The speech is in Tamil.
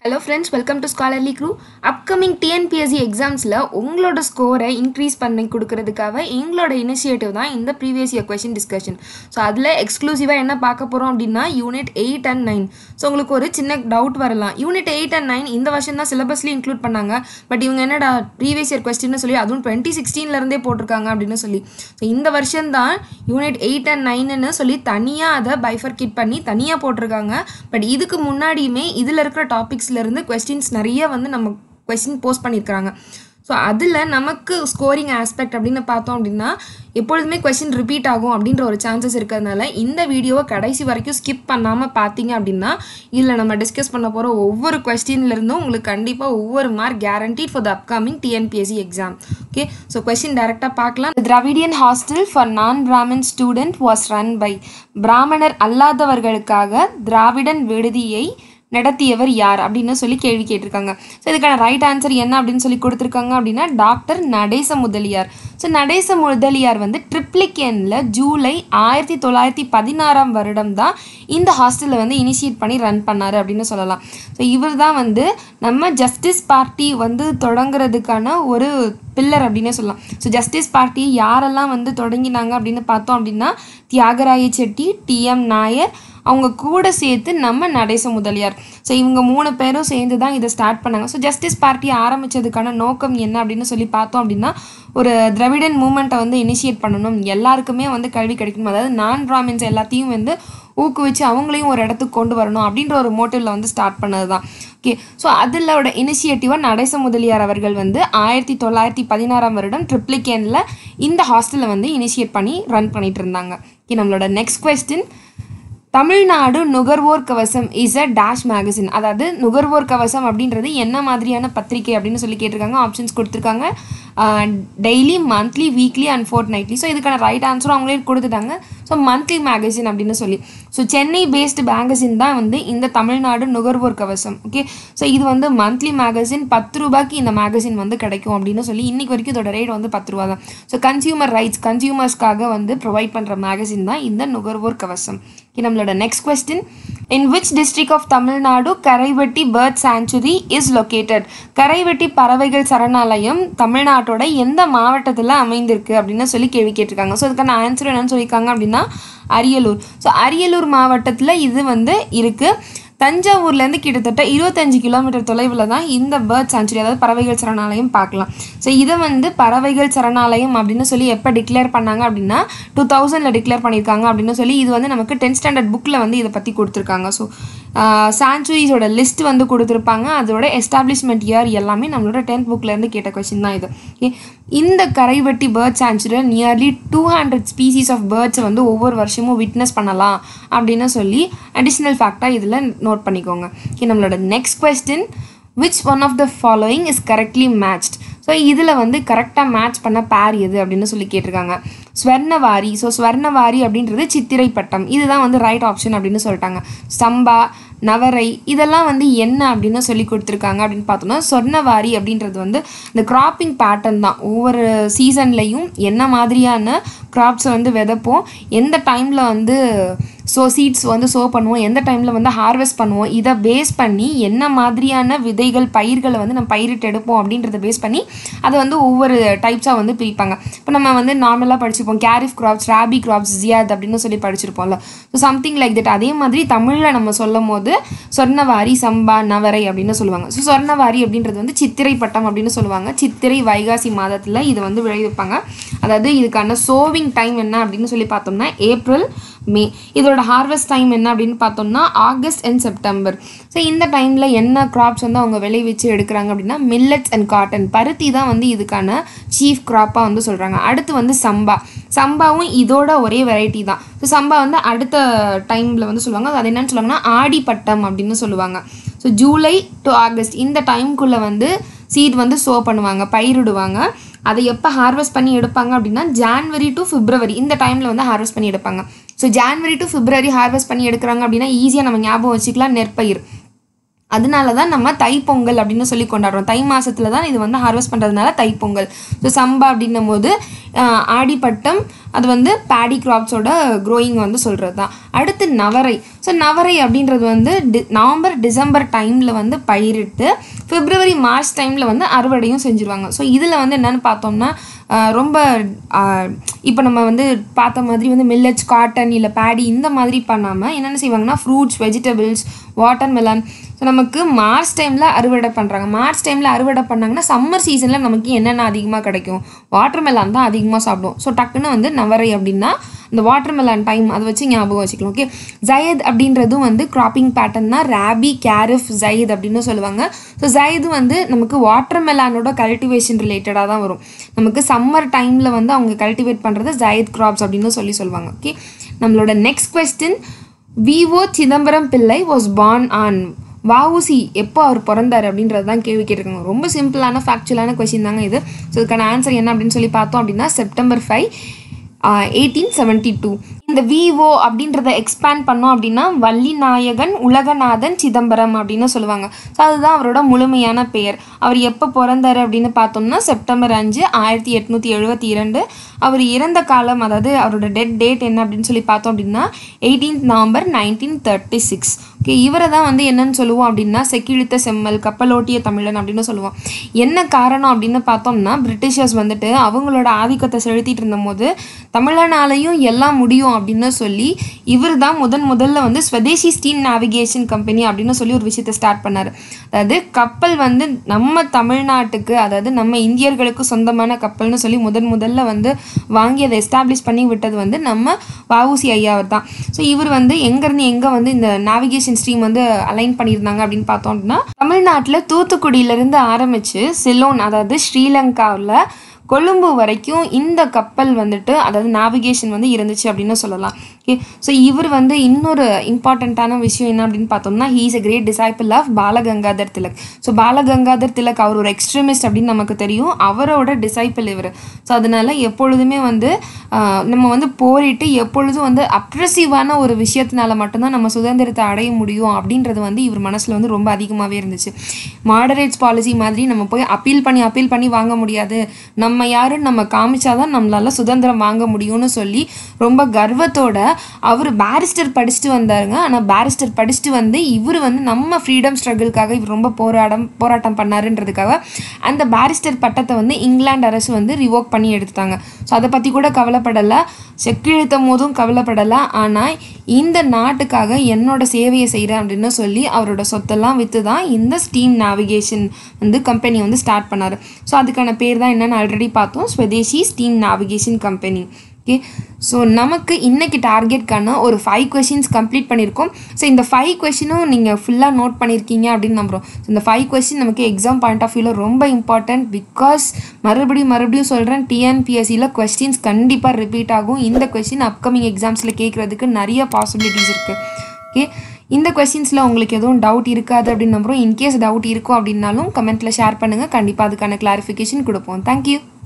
hello friends welcome to scholarly crew upcoming TNPSC எக்ஸாம்ஸில் உங்களோட ஸ்கோரை இன்க்ரீஸ் பண்ணி கொடுக்கறதுக்காக எங்களோட இனிஷியேட்டிவ் தான் இந்த previous year question discussion so அதில் எக்ஸ்க்ளூசிவாக என்ன பார்க்க போகிறோம் அப்படின்னா unit eight and nine so உங்களுக்கு ஒரு சின்ன டவுட் வரலாம் யூனிட் எயிட் அண்ட் நைன் இந்த வருஷம் தான் சிலபஸ்லேயும் இன்க்ளூட் பண்ணாங்க பட் இவங்க என்னடா ப்ரீவியஸ் இயர் கொஸ்டின்னு சொல்லி அதுவும் டுவெண்ட்டி சிக்ஸ்டீன்லேருந்தே போட்டிருக்காங்க அப்படின்னு சொல்லி ஸோ இந்த வருஷம் தான் யூனிட் எயிட் அண்ட் நைனுன்னு சொல்லி தனியாக அதை பைஃபர்கிட் பண்ணி தனியாக போட்டிருக்காங்க பட் இதுக்கு முன்னாடியுமே இதில் இருக்கிற டாபிக்ஸ்லேருந்து கொஸ்டின்ஸ் நிறைய வந்து நம்ம கொஸ்டின் போஸ்ட் பண்ணியிருக்கிறாங்க ஸோ அதில் நமக்கு ஸ்கோரிங் ஆஸ்பெக்ட் அப்படின்னு பார்த்தோம் அப்படின்னா எப்பொழுதுமே கொஸ்டின் ரிப்பீட் ஆகும் அப்படின்ற ஒரு சான்சஸ் இருக்கிறதுனால இந்த வீடியோவை கடைசி வரைக்கும் ஸ்கிப் பண்ணாமல் பார்த்தீங்க அப்படின்னா இதில் நம்ம டிஸ்கஸ் பண்ண போகிற ஒவ்வொரு கொஸ்டின்லேருந்தும் உங்களுக்கு கண்டிப்பாக ஒவ்வொரு mark guaranteed for the upcoming TNPSC exam okay so question டேரெக்டாக பார்க்கலாம் Dravidian hostel for non Brahmin student was run by பிராமணர் அல்லாதவர்களுக்காக திராவிடன் விடுதியை நடத்தியவர் யார் அப்படின்னு சொல்லி கேள்வி கேட்டிருக்காங்க ஸோ இதுக்கான ரைட் ஆன்சர் என்ன அப்படின்னு சொல்லி கொடுத்துருக்காங்க அப்படின்னா டாக்டர் நடேச முதலியார் ஸோ நடேச முதலியார் வந்து ட்ரிப்ளிகேனில் ஜூலை ஆயிரத்தி தொள்ளாயிரத்தி பதினாறாம் வருடம் தான் இந்த ஹாஸ்டலில் வந்து இனிஷியேட் பண்ணி ரன் பண்ணார் அப்படின்னு சொல்லலாம் ஸோ இவர் தான் வந்து நம்ம ஜஸ்டிஸ் பார்ட்டி வந்து தொடங்குறதுக்கான ஒரு பில்லர் அப்படின்னே சொல்லலாம் ஸோ ஜஸ்டிஸ் பார்ட்டி யாரெல்லாம் வந்து தொடங்கினாங்க அப்படின்னு பார்த்தோம் அப்படின்னா தியாகராய செட்டி டிஎம் நாயர் அவங்க கூட சேர்த்து நம்ம நடேச முதலியார் ஸோ இவங்க மூணு பேரும் சேர்ந்து தான் இதை ஸ்டார்ட் பண்ணாங்க ஸோ ஜஸ்டிஸ் பார்ட்டி ஆரம்பித்ததுக்கான நோக்கம் என்ன அப்படின்னு சொல்லி பார்த்தோம் அப்படின்னா ஒரு திராவிடன் மூமெண்ட்டை வந்து இனிஷியேட் பண்ணணும் எல்லாருக்குமே வந்து கல்வி கிடைக்கணும் அதாவது நான் பிராமின்ஸ் எல்லாத்தையும் வந்து ஊக்குவிச்சு அவங்களையும் ஒரு இடத்துக்கு கொண்டு வரணும் அப்படின்ற ஒரு மோட்டிவில் வந்து ஸ்டார்ட் பண்ணது தான் ஓகே ஸோ அதிலோட இனிஷியேட்டிவாக நடேச முதலியார் அவர்கள் வந்து ஆயிரத்தி தொள்ளாயிரத்தி பதினாறாம் வருடம் ட்ரிப்ளிகேனில் இந்த ஹாஸ்டலை வந்து இனிஷியேட் பண்ணி ரன் பண்ணிட்டு இருந்தாங்க ஓகே நம்மளோட நெக்ஸ்ட் கொஸ்டின் தமிழ்நாடு நுகர்வோர் கவசம் இஸ் அ டேஷ் மேகசின் அதாவது நுகர்வோர் கவசம் அப்படின்றது என்ன மாதிரியான பத்திரிகை அப்படின்னு சொல்லி கேட்டிருக்காங்க ஆப்ஷன்ஸ் கொடுத்துருக்காங்க daily monthly weekly and fortnightly so இதுக்கான ரைட் ஆன்சரும் அவங்களே கொடுத்துட்டாங்க ஸோ மந்த்லி மேகசின் அப்படின்னு சொல்லி ஸோ சென்னை பேஸ்டு மேகசின் தான் வந்து இந்த தமிழ்நாடு நுகர்வோர் கவசம் ஓகே ஸோ இது வந்து மந்த்லி மேகசின் பத்து ரூபாய்க்கு இந்த மேகசின் வந்து கிடைக்கும் அப்படின்னு சொல்லி இன்னைக்கு வரைக்கும் இதோட ரேட் வந்து பத்து ரூபா தான் ஸோ கன்சியூமர் ரைட்ஸ் கன்சியூமர்ஸ்க்காக வந்து ப்ரொவைட் பண்ணுற மேகசின் தான் இந்த நுகர்வோர் கவசம் ஓகே நம்மளோட next question in which district of Tamil Nadu Karaivetti bird sanctuary is located Karaivetti பறவைகள் சரணாலயம் தமிழ்நாட்டோட எந்த மாவட்டத்தில் அமைந்திருக்கு அப்படின்னு சொல்லி கேள்வி கேட்டிருக்காங்க ஸோ அதுக்கான ஆன்சர் என்னன்னு சொல்லியிருக்காங்க அப்படின்னா அரியலூர் ஸோ அரியலூர் மாவட்டத்தில் இது வந்து இருக்குது தஞ்சாவூர்லேருந்து கிட்டத்தட்ட இருபத்தஞ்சு கிலோமீட்டர் தொலைவில் தான் இந்த பேர்ட் சாங்சுரி அதாவது பறவைகள் சரணாலயம் பார்க்கலாம் ஸோ இதை வந்து பறவைகள் சரணாலயம் அப்படின்னு சொல்லி எப்போ டிக்ளேர் பண்ணாங்க அப்படின்னா டூ தௌசண்டில் டிக்ளேர் பண்ணியிருக்காங்க அப்படின்னு சொல்லி இது வந்து நமக்கு டென்த் ஸ்டாண்டர்ட் புக்கில் வந்து இதை பற்றி கொடுத்துருக்காங்க ஸோ சாங்சுரிஸோட லிஸ்ட் வந்து கொடுத்துருப்பாங்க அதோட எஸ்டாப்ளிஷ்மெண்ட் இயர் எல்லாமே நம்மளோட டென்த் புக்லேருந்து கேட்ட கொஷின் தான் இது ஓகே இந்த கரைவெட்டி பேர்ட் சாங்சுரியில் nearly two hundred species of பேர்ட்ஸை வந்து ஒவ்வொரு வருஷமும் விட்னஸ் பண்ணலாம் அப்படின்னு சொல்லி அடிஷ்னல் ஃபேக்டாக இதில் நோட் பண்ணிக்கோங்க ஓகே நம்மளோட next question which one of the following is correctly matched so இதில் வந்து கரெக்டாக மேட்ச் பண்ண பேர் எது அப்படின்னு சொல்லி கேட்டிருக்காங்க ஸ்வர்ணவாரி ஸோ ஸ்வர்ணவாரி அப்படின்றது சித்திரை பட்டம் இதுதான் வந்து ரைட் ஆப்ஷன் அப்படின்னு சொல்லிட்டாங்க சம்பா நவரை இதெல்லாம் வந்து என்ன அப்படின்னு சொல்லி கொடுத்துருக்காங்க அப்படின்னு பார்த்தோம்னா சொர்ணவாரி அப்படின்றது வந்து இந்த கிராப்பிங் பேட்டர்ன் தான் ஒவ்வொரு சீசன்லேயும் என்ன மாதிரியான கிராப்ஸை வந்து விதைப்போம் எந்த டைமில் வந்து ஸோ சீட்ஸ் வந்து சோ பண்ணுவோம் எந்த டைமில் வந்து ஹார்வெஸ்ட் பண்ணுவோம் இதை பேஸ் பண்ணி என்ன மாதிரியான விதைகள் பயிர்களை வந்து நம்ம பயிரிட்டு எடுப்போம் அப்படின்றத பேஸ் பண்ணி அதை வந்து ஒவ்வொரு டைப்ஸாக வந்து பிரிப்பாங்க இப்போ நம்ம வந்து நார்மலாக படிச்சிருப்போம் கேரிஃப் கிராப்ஸ் ராபி கிராப்ஸ் ஜியாத் அப்படின்னு சொல்லி படிச்சிருப்போம்ல ஸோ சம்திங் லைக் தட் அதே மாதிரி தமிழில் நம்ம சொல்லும் போது சொர்ணவாரி சம்பா நவரை அப்படின்னு சொல்லுவாங்க ஸோ சொர்ணவாரி அப்படின்றது வந்து சித்திரை பட்டம் அப்படின்னு சொல்லுவாங்க சித்திரை வைகாசி மாதத்தில் இதை வந்து விளைவிப்பாங்க அதாவது இதுக்கான சோவிங் டைம் என்ன அப்படின்னு சொல்லி பார்த்தோம்னா ஏப்ரல் மே இதோட ஹார்வெஸ்ட் டைம் என்ன அப்படின்னு பார்த்தோம்னா ஆகஸ்ட் அண்ட் செப்டம்பர் ஸோ இந்த டைமில் என்ன கிராப்ஸ் வந்து அவங்க விளைவிச்சு எடுக்கிறாங்க அப்படின்னா மில்லட்ஸ் அண்ட் காட்டன் பருத்தி தான் வந்து இதுக்கான சீஃப் கிராப்பாக வந்து சொல்கிறாங்க அடுத்து வந்து சம்பா சம்பாவும் இதோட ஒரே வெரைட்டி தான் ஸோ சம்பா வந்து அடுத்த டைமில் வந்து சொல்லுவாங்க அது என்னன்னு சொல்லுவாங்கன்னா ஆடிப்பட்டம் அப்படின்னு சொல்லுவாங்க ஸோ ஜூலை டு ஆகஸ்ட் இந்த டைம்குள்ளே வந்து சீட் வந்து சோ பண்ணுவாங்க பயிரிடுவாங்க அதை எப்போ ஹார்வெஸ்ட் பண்ணி எடுப்பாங்க அப்படின்னா ஜான்வரி டு பிப்ரவரி இந்த டைமில் வந்து ஹார்வெஸ்ட் பண்ணி எடுப்பாங்க so January to February harvest பண்ணி எடுக்கிறாங்க அப்படின்னா ஈஸியாக நம்ம ஞாபகம் வச்சுக்கலாம் நெற்பயிர் அதனால தான் நம்ம தைப்பொங்கல் அப்படின்னு சொல்லி கொண்டாடுறோம் தை மாசத்துல தான் இது வந்து ஹார்வெஸ்ட் பண்ணுறதுனால தைப்பொங்கல் ஸோ சம்பா அப்படின்னும் போது ஆஹ், ஆடிப்பட்டம் அது வந்து பேடி கிராப்ஸோட க்ரோயிங் வந்து சொல்கிறது தான் அடுத்து நவரை ஸோ நவரை அப்படின்றது வந்து டி நவம்பர் டிசம்பர் டைமில் வந்து பயிரிட்டு பிப்ரவரி மார்ச் டைமில் வந்து அறுவடையும் செஞ்சுருவாங்க ஸோ இதில் வந்து என்னென்னு பார்த்தோம்னா ஆஹ், ரொம்ப இப்போ நம்ம வந்து பார்த்த மாதிரி வந்து மில்லட்ஸ் காட்டன் இல்லை பேடி இந்த மாதிரி பண்ணாமல் என்னென்ன செய்வாங்கன்னா fruits vegetables water melon so நமக்கு மார்ச் டைமில் அறுவடை பண்ணுறாங்க மார்ச் டைமில் அறுவடை பண்ணாங்கன்னா சம்மர் சீசனில் நமக்கு என்னென்ன அதிகமாக கிடைக்கும் வாட்டர் மெலான் தான் அதிகமாக சாப்பிடும் ஸோ டக்குன்னு வந்து நவரை அப்படின்னா இந்த வாட்டர் மெலான் டைம் அதை வச்சு ஞாபகம் வச்சுக்கலாம் ஓகே ஜயத் அப்படின்றதும் வந்து கிராப்பிங் பேட்டர்ன் தான் ராபி கேரிஃப் ஜயத் அப்படின்னு சொல்லுவாங்க ஸோ ஜயது வந்து நமக்கு வாட்டர் மெலானோட கல்டிவேஷன் ரிலேட்டடாக தான் வரும் நமக்கு சம்மர் டைமில் வந்து அவங்க கல்டிவேட் பண்ணுறது ஜயத் கிராப்ஸ் அப்படின்னு சொல்லி சொல்லுவாங்க ஓகே நம்மளோட நெக்ஸ்ட் கொஸ்டின் விவோ சிதம்பரம் பிள்ளை வாஸ் born ஆன் வஉசி எப்போ அவர் பிறந்தார் அப்படின்றது தான் கேள்வி கேட்டிருக்காங்க ரொம்ப சிம்பிளான ஃபேக்சுவலான கொஷின் தாங்க இது ஸோ இதுக்கான ஆன்சர் என்ன அப்படின்னு சொல்லி பார்த்தோம் அப்படின்னா September five eighteen seventy two இந்த விஓ அப்படின்றத எக்ஸ்பேண்ட் பண்ணோம் அப்படின்னா வள்ளிநாயகன் உலகநாதன் சிதம்பரம் அப்படின்னு சொல்லுவாங்க ஸோ அதுதான் அவரோட முழுமையான பெயர் அவர் எப்போ பிறந்தார் அப்படின்னு பார்த்தோம்னா செப்டம்பர் அஞ்சு ஆயிரத்தி எட்நூற்றி எழுபத்தி இரண்டு அவர் இறந்த காலம் அதாவது அவரோட டெட் டேட் என்ன அப்படின்னு சொல்லி பார்த்தோம் அப்படின்னா eighteenth November nineteen thirty six okay இவரை தான் வந்து என்னன்னு சொல்லுவோம் அப்படின்னா செக்கிழித்த செம்மல் கப்பலோட்டிய தமிழன் அப்படின்னு சொல்லுவோம் என்ன காரணம் அப்படின்னு பார்த்தோம்னா பிரிட்டிஷர்ஸ் வந்துட்டு அவங்களோட ஆதிக்கத்தை செலுத்திட்டு இருந்தபோது தமிழனாலையும் எல்லாம் முடியும் அப்படின்னு சொல்லி இவர் தான் முதன் முதல்ல வந்து ஸ்வதேசி ஸ்டீம் நேவிகேஷன் கம்பெனி அப்படின்னு சொல்லி ஒரு விஷயத்தை ஸ்டார்ட் பண்ணார் அதாவது கப்பல் வந்து நம்ம தமிழ்நாட்டுக்கு அதாவது நம்ம இந்தியர்களுக்கு சொந்தமான கப்பல்னு சொல்லி முதன் முதல்ல வந்து வாங்கி அதை எஸ்டாப்ளிஷ் பண்ணி விட்டது வந்து நம்ம வஉசி ஐயா அவர் தான் ஸோ இவர் வந்து எங்கேருந்து எங்கே வந்து இந்த நேவிகேஷன் ஸ்ட்ரீம் வந்து அலைன் பண்ணியிருந்தாங்க அப்படின்னு பார்த்தோம் அப்படின்னா தமிழ்நாட்டில் தூத்துக்குடியிலேருந்து ஆரம்பித்து சிலோன் அதாவது ஸ்ரீலங்காவில் கொழும்பு வரைக்கும் இந்த கப்பல் வந்துட்டு அதாவது நேவிகேஷன் வந்து இருந்துச்சு அப்படின்னு சொல்லலாம் ஓகே ஸோ இவர் வந்து இன்னொரு இம்பார்ட்டண்ட்டான விஷயம் என்ன அப்படின்னு பார்த்தோம்னா he is a great disciple of Balagangadhar Tilak so Balagangadhar Tilak அவர் ஒரு எக்ஸ்ட்ரீமிஸ்ட் அப்படின்னு நமக்கு தெரியும் அவரோட டிசைப்பிள் இவர் ஸோ அதனால எப்பொழுதுமே வந்து ஆஹ், நம்ம வந்து போரிட்டு எப்பொழுதும் வந்து அப்ரெசிவான ஒரு விஷயத்தினால மட்டும்தான் நம்ம சுதந்திரத்தை அடைய முடியும் அப்படின்றது வந்து இவர் மனசில் வந்து ரொம்ப அதிகமாகவே இருந்துச்சு மாடரேட்ஸ் பாலிசி மாதிரி நம்ம போய் அப்பீல் பண்ணி அப்பீல் பண்ணி வாங்க முடியாது நம்ம யாருன்னு நம்ம காமிச்சாதான் நம்மளால சுதந்திரம் வாங்க முடியும்னு சொல்லி ரொம்ப கர்வத்தோட அவர் பேரிஸ்டர் படிச்சுட்டு வந்தாருங்க ஆனால் பேரிஸ்டர் படிச்சுட்டு வந்து இவர் வந்து நம்ம ஃப்ரீடம் ஸ்ட்ரகிள்காக இவர் ரொம்ப போராட்டம் போராட்டம் பண்ணாருன்றதுக்காக அந்த பேரிஸ்டர் பட்டத்தை வந்து இங்கிலாந்து அரசு வந்து ரிவோக் பண்ணி எடுத்துட்டாங்க ஸோ அதை பற்றி கூட கவலைப்படலை செக்கிழுத்தும் போதும் கவலைப்படலை ஆனால் இந்த நாட்டுக்காக என்னோட சேவையை செய்கிறேன் அப்படின்னு சொல்லி அவரோட சொத்தெல்லாம் விற்று தான் இந்த ஸ்டீம் நேவிகேஷன் வந்து கம்பெனி வந்து ஸ்டார்ட் பண்ணார் ஸோ அதுக்கான பேர் தான் என்னென்னு ஆல்ரெடி பார்த்தோம் Swadeshi steam navigation company okay so நமக்கு இன்னைக்கு டார்கெட்கான ஒரு ஃபைவ் கொஷின்ஸ் கம்ப்ளீட் பண்ணியிருக்கோம் ஸோ இந்த ஃபைவ் கொஷினும் நீங்கள் ஃபுல்லாக நோட் பண்ணியிருக்கீங்க அப்படின்னு நம்புகிறோம் ஸோ இந்த ஃபைவ் கொஷின் நமக்கு எக்ஸாம் பாயிண்ட் ஆஃப் வியூவில் ரொம்ப இம்பார்ட்டன்ட் பிகாஸ் மறுபடியும் மறுபடியும் சொல்கிறேன் டிஎன்பிஎஸ்சியில் கொஸ்டின்ஸ் கண்டிப்பாக ரிப்பீட் ஆகும் இந்த கொஸ்டின் அப்கமிங் எக்ஸாம்ஸில் கேட்குறதுக்கு நிறைய பாசிபிலிட்டிஸ் இருக்குது ஓகே இந்த கொஸ்டின்ஸில் உங்களுக்கு எதுவும் டவுட் இருக்காது அப்படின்னு நம்புகிறோம் இன்கேஸ் டவுட் இருக்கும் அப்படின்னாலும் கமெண்ட்டில் ஷேர் பண்ணுங்கள் கண்டிப்பாக அதுக்கான கிளாரிஃபிகேஷன் கொடுப்போம் தேங்க்யூ